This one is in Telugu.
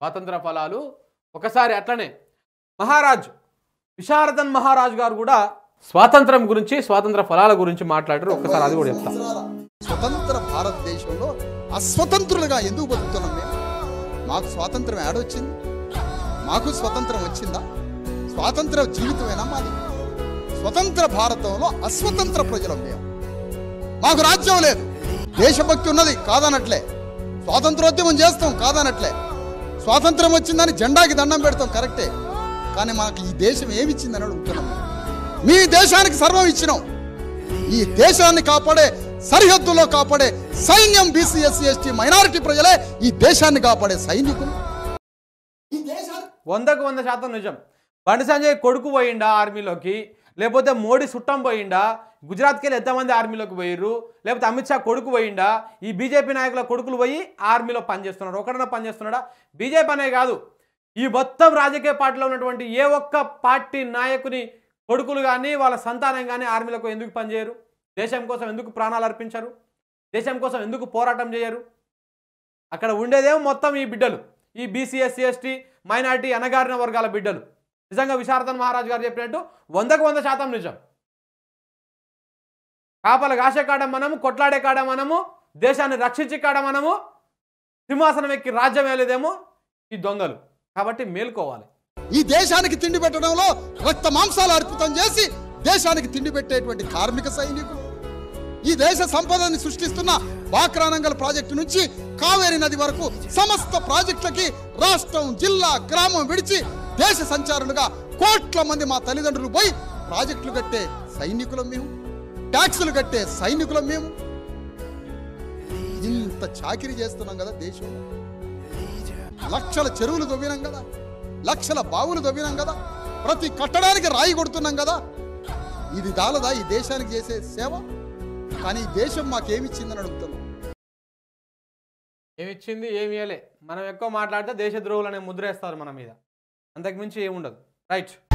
స్వాతంత్ర ఫలాలు ఒకసారి అట్లనే మహారాజ్ విశారదన్ మహారాజ్ గారు కూడా స్వాతంత్రం గురించి స్వాతంత్ర ఫలాల గురించి మాట్లాడారు ఒకసారి అది కూడా చెప్తా స్వతంత్ర భారతదేశంలో అస్వతంత్రులుగా ఎందుకు బతుకుతున్నాం మేము మాకు స్వాతంత్రం ఏడొచ్చింది మాకు స్వతంత్రం వచ్చిందా స్వాతంత్ర జీవితమేనా మాది స్వతంత్ర భారతంలో అస్వతంత్ర ప్రజలం మేము మాకు రాజ్యం లేదు దేశభక్తి ఉన్నది కాదనట్లే స్వాతంత్రోద్యమం చేస్తాం కాదనట్లే స్వాతంత్రం వచ్చిందని జెండాకి దండం పెడతాం కరెక్టే కానీ మాకు ఈ దేశం ఏమి ఇచ్చిందని అడుగుతున్నాం మేము. మీ దేశానికి సర్వం ఇచ్చినాం ఈ దేశాన్ని కాపాడే సరిహద్దులో కాపాడే సైన్యం బీసీ ఎస్సీ ఎస్టీ మైనారిటీ ప్రజలే ఈ దేశాన్ని కాపాడే సైనికులు ఈ దేశాన్ని వందకు వంద శాతం నిజం బండి సంజయ్ కొడుకు పోయిండా ఆర్మీలోకి లేకపోతే మోడీ చుట్టం పోయిండా గుజరాత్కి వెళ్ళి ఎంతమంది ఆర్మీలోకి పోయిర్రు లేకపోతే అమిత్ షా కొడుకు పోయిండా ఈ బీజేపీ నాయకుల కొడుకులు పోయి ఆర్మీలో పనిచేస్తున్నాడు ఒకడన్నా పనిచేస్తున్నాడా బీజేపీ అనే కాదు ఈ మొత్తం రాజకీయ పార్టీలో ఉన్నటువంటి ఏ ఒక్క పార్టీ నాయకుని కొడుకులు కానీ వాళ్ళ సంతానం కానీ ఆర్మీలకు ఎందుకు పనిచేయరు దేశం కోసం ఎందుకు ప్రాణాలు అర్పించరు దేశం కోసం ఎందుకు పోరాటం చేయరు అక్కడ ఉండేదేమో మొత్తం ఈ బిడ్డలు ఈ బీసీ ఎస్సీ ఎస్టీ మైనార్టీ అనగారిన వర్గాల బిడ్డలు నిజంగా విశారదన్ మహారాజ్ గారు చెప్పినట్టు వందకు వంద శాతం నిజం కాపలు కాసే కాడ మనము కొట్లాడే కాడ మనము దేశాన్ని రక్షించే కాడ మనము సింహాసనం ఎక్కి రాజ్యం వేయలేదేమో ఈ దొంగలు కాబట్టి మేల్కోవాలి ఈ దేశానికి తిండి పెట్టడంలో రక్త మాంసాలు అర్పితం చేసి దేశానికి తిండి పెట్టేటువంటి కార్మిక సైనికులు ఈ దేశ సంపదని సృష్టిస్తున్న బాక్రానంగల్ ప్రాజెక్టు నుంచి కావేరి నది వరకు సమస్త ప్రాజెక్టులకి రాష్ట్రం జిల్లా గ్రామం విడిచి దేశ సంచారులుగా కోట్ల మంది మా తల్లిదండ్రులు పోయి ప్రాజెక్టులు కట్టే సైనికులం మేము ట్యాక్సులు కట్టే సైనికులం మేము ఇంత చాకిరీ చేస్తున్నాం కదా దేశంలో లక్షల చెరువులు తవ్వినాం కదా లక్షల బావులు తవ్వినాం కదా ప్రతి కట్టడానికి రాయి కొడుతున్నాం కదా ఇది దాలదా ఈ దేశానికి చేసే సేవ కానీ ఈ దేశం మాకేమిచ్చిందని అడుగుతున్నాం ఏమి ఇచ్చింది ఏమి ఇవ్వలే మనం ఎక్కువ మాట్లాడితే దేశద్రోహులు అనే ముద్ర వేస్తారు మన మీద అంతకుమించి ఏముండదు రైట్